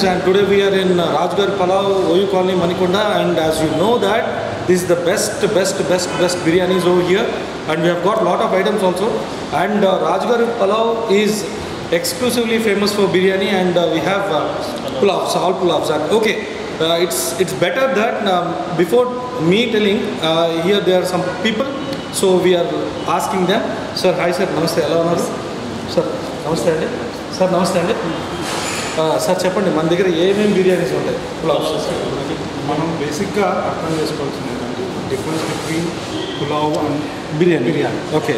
and today we are in uh, Rajgar Palau, Oyu Colony, Manikonda, and as you know that this is the best, best, best, best biryanis over here, and we have got lot of items also. And uh, Rajgar Palau is exclusively famous for biryani, and uh, we have uh, pulavs, all pulavs. And okay, uh, it's it's better that um, before me telling uh, here there are some people, so we are asking them. Sir, hi sir, namaste, ఎలా ఉన్నారు? Sir నమస్తే అండి sir నమస్తే అండి ఆ, sir చెప్పండి మన దగ్గర ఏమేమి బిర్యానీస్ ఉంటాయి పులావ్స్ మనం బేసిక్గా అర్థం చేసుకోవాల్సింది ఏంటంటే difference between pulao and biryani biryani okay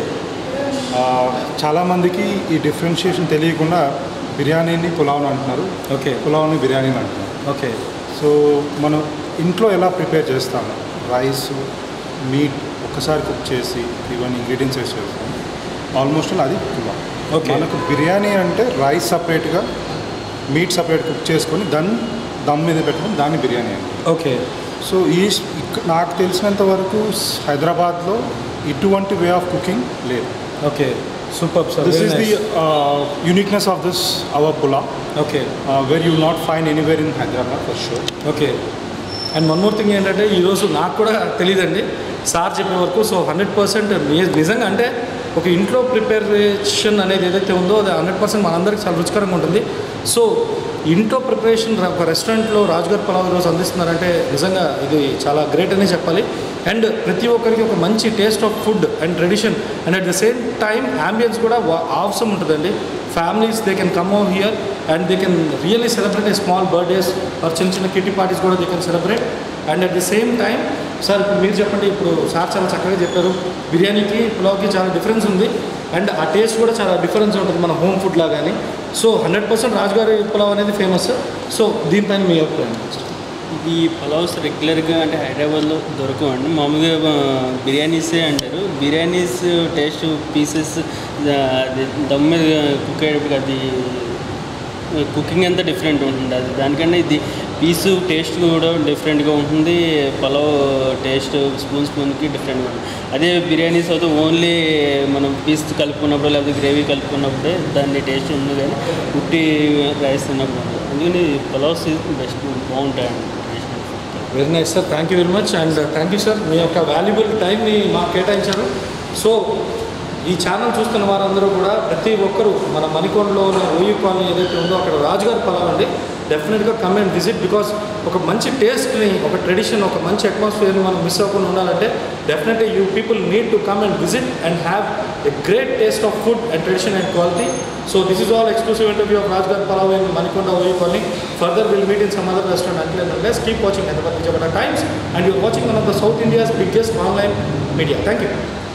చాలామందికి ఈ డిఫరెన్షియేషన్ తెలియకుండా బిర్యానీని పులావ్ని అంటున్నారు ఓకే పులావ్ని బిర్యానీని అంటున్నారు ఓకే సో మనం ఇంట్లో ఎలా ప్రిపేర్ చేస్తాము రైస్ మీట్ ఒక్కసారి కుక్ చేసి ఈవెన్ ఇంగ్రీడియంట్స్ వేసి చేస్తాము ఆల్మోస్ట్ అది పులావ్ Okay. మనకు బిర్యానీ అంటే రైస్ సపరేట్గా మీట్ సపరేట్ కుక్ చేసుకొని దన్ దమ్ మీద పెట్టుకొని దాన్ని బిర్యానీ అండి ఓకే సో ఈ ఇక్క- నాకు తెలిసినంత వరకు హైదరాబాద్లో ఇటువంటి వే ఆఫ్ కుకింగ్ లేదు okay super sir this is the uniqueness of this our pulao okay where you not find anywhere in Hyderabad for sure okay and one more thing ఏంటంటే ఈరోజు నాకు కూడా తెలియదండి సార్ చెప్పే వరకు సో హండ్రెడ్ పర్సెంట్ నిజంగా అంటే ఒక ఇంట్లో ప్రిపరేషన్ అనేది ఏదైతే ఉందో అది హండ్రెడ్ పర్సెంట్ మనందరికీ చాలా రుచికరంగా ఉంటుంది సో ఇంట్లో ప్రిపరేషన్ ఒక రెస్టారెంట్లో రాజుగారి పలావ్ ఈరోజు అందిస్తున్నారంటే నిజంగా ఇది చాలా గ్రేట్ అనే చెప్పాలి అండ్ ప్రతి ఒక్కరికి ఒక మంచి taste of food and tradition and at the same time ambience కూడా అవసరం ఉంటుందండి families they can come over here and they can really celebrate a small birthdays or చిన్న చిన్న కిట్టి పార్టీస్ కూడా they can celebrate and at the same time sir ఇప్పుడు మీరు చెప్పండి ఇప్పుడు సార్ చాలా చక్కగా చెప్పారు బిర్యానీకి పులావ్కి చాలా డిఫరెన్స్ ఉంది అండ్ ఆ టేస్ట్ కూడా చాలా డిఫరెన్స్ ఉంటుంది మన హోమ్ ఫుడ్ లాగాని సో హండ్రెడ్ పర్సెంట్ రాజుగారి పులావ్ అనేది ఫేమస్ సో దీనిపైన మీ అభిప్రాయం ఈ పలావ్స్ రెగ్యులర్గా అంటే హైదరాబాద్లో దొరకవండి మామూలుగా ఆ, బిర్యానీసే అంటారు బిర్యానీస్ టేస్ట్ పీసెస్ అది దమ్ మీద కుక్ అయ్యేటప్పుడు అది కుకింగ్ అంతా డిఫరెంట్ ఉంటుంది అది దానికన్నా ఇది పీసు టేస్ట్ కూడా డిఫరెంట్గా ఉంటుంది పలావ్ టేస్ట్ స్పూన్ స్పూన్కి డిఫరెంట్గా ఉంటుంది అదే బిర్యానీస్ అయితే ఓన్లీ మనం పీస్ కలుపుకున్నప్పుడు లేకపోతే గ్రేవీ కలుపుకున్నప్పుడే దాని టేస్ట్ ఉంది కానీ ఉట్టి రైస్ తిన్నప్పుడు ఉండదు. అందుకని పలావ్స్ బెస్ట్ బాగుంటాయండి taste very nice sir thank you very much and thank you sir మీ యొక్క వాల్యుబుల్ టైంని మాకు కేటాయించారు సో ఈ ఛానల్ చూస్తున్న వారందరూ కూడా ప్రతి ఒక్కరూ మన మణికొండలో ఉన్న ఓయూ కాలనీ ఏదైతే ఉందో అక్కడ రాజుగారి పొలం అండి డెఫినెట్గా కమ్ అండ్ విజిట్ బికాస్ ఒక మంచి టేస్ట్ని ఒక ట్రెడిషన్ ఒక మంచి అట్మాస్ఫియర్ని మనం మిస్ అవ్వకుండా ఉండాలంటే definitely you people need to come and visit and have a great taste of food and tradition and quality so this is all exclusive interview of Rajgar Palav in Manikonda Oyu Colony. Further, we'll meet in some other restaurant until and unless. Keep watching Hyderabad Vijayawada Times and you're watching one of the South India's biggest online media. Thank you.